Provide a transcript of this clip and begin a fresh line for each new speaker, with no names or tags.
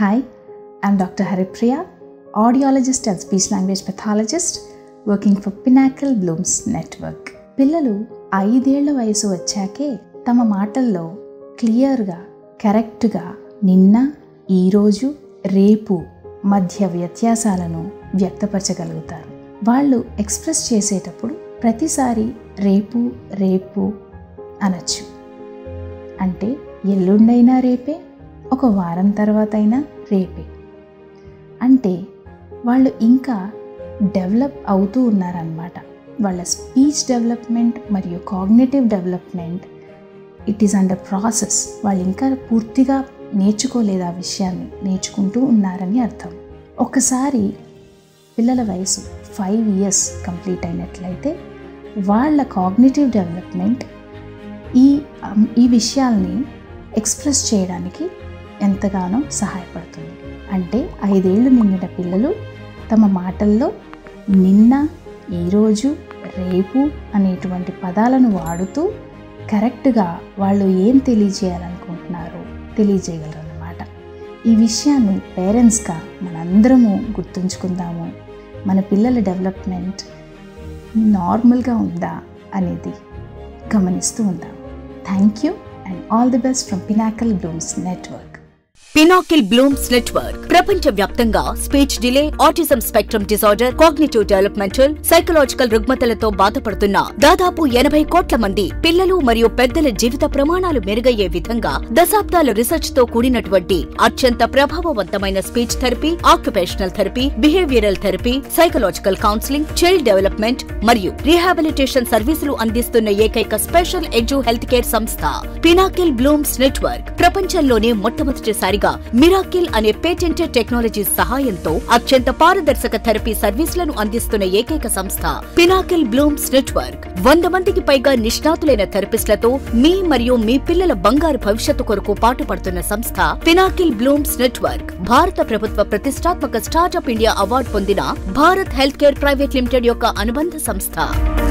Hi, I'm Dr. Haripriya, audiologist and speech language pathologist working for Pinnacle Blooms Network. పిల్లలు ఐదేళ్ల వయసు వచ్చాకే తమ మాటల్లో క్లియర్గా కరెక్ట్గా నిన్న ఈరోజు రేపు మధ్య వ్యత్యాసాలను వ్యక్తపరచగలుగుతారు వాళ్ళు ఎక్స్ప్రెస్ చేసేటప్పుడు ప్రతిసారి రేపు రేపు అనొచ్చు అంటే ఎల్లుండైనా రేపే ఒక వారం తర్వాత అయినా రేపే అంటే వాళ్ళు ఇంకా డెవలప్ అవుతూ ఉన్నారనమాట వాళ్ళ స్పీచ్ డెవలప్మెంట్ మరియు cognitive development it is under process వాళ్ళు ఇంకా పూర్తిగా నేర్చుకోలేదు ఆ విషయాన్ని నేర్చుకుంటూ ఉన్నారని అర్థం ఒకసారి పిల్లల వయసు ఫైవ్ ఇయర్స్ కంప్లీట్ అయినట్లయితే వాళ్ళ కాగ్నేటివ్ డెవలప్మెంట్ ఈ ఈ విషయాల్ని ఎక్స్ప్రెస్ చేయడానికి ఎంతగానో సహాయపడుతుంది అంటే ఐదేళ్లు నిండిన పిల్లలు తమ మాటల్లో నిన్న ఈరోజు రేపు అనేటువంటి పదాలను వాడుతూ కరెక్ట్గా వాళ్ళు ఏం తెలియజేయాలనుకుంటున్నారో తెలియజేయగలరు అన్నమాట ఈ విషయాన్ని పేరెంట్స్గా మనందరము గుర్తుంచుకుందాము మన పిల్లల డెవలప్మెంట్ నార్మల్గా ఉందా అనేది గమనిస్తూ ఉందాం thank you and all the best from Pinnacle Blooms Network
Pinnacle Blooms Network ప్రపంచ వ్యాప్తంగా speech delay autism spectrum disorder cognitive developmental psychological రుగ్మతలతో బాధపడుతున్న దాదాపు ఎనభై కోట్ల మంది పిల్లలు మరియు పెద్దల జీవిత ప్రమాణాలు మెరుగయ్యే విధంగా దశాబ్దాల రీసెర్చ్ తో కూడినటువంటి అత్యంత ప్రభావవంతమైన speech therapy occupational therapy behavioural therapy psychological counselling child development మరియు రీహాబిలిటేషన్ సర్వీసులు అందిస్తున్న ఏకైక స్పెషల్ ఎడ్యు హెల్త్ కేర్ సంస్థ పినాకిల్ బ్లూమ్స్ నెట్వర్క్ ప్రపంచంలోనే మొట్టమొదటిసారిగా మిరాకిల్ అనే పేటెంటెడ్ టెక్నాలజీ సహాయంతో అత్యంత పారదర్శక థెరపీ సర్వీసులను అందిస్తున్న ఏకైక సంస్థ పినాకిల్ బ్లూమ్స్ నెట్వర్క్ వంద మందికి పైగా నిష్ణాతులైన థెరపిస్టులతో మీ మరియు మీ పిల్లల బంగారు భవిష్యత్తు కొరకు పాటుపడుతున్న సంస్థ పినాకిల్ బ్లూమ్స్ నెట్వర్క్ భారత ప్రభుత్వ ప్రతిష్టాత్మక స్టార్టప్ ఇండియా అవార్డు పొందిన Bharat health care private limited యొక్క అనుబంధ సంస్థ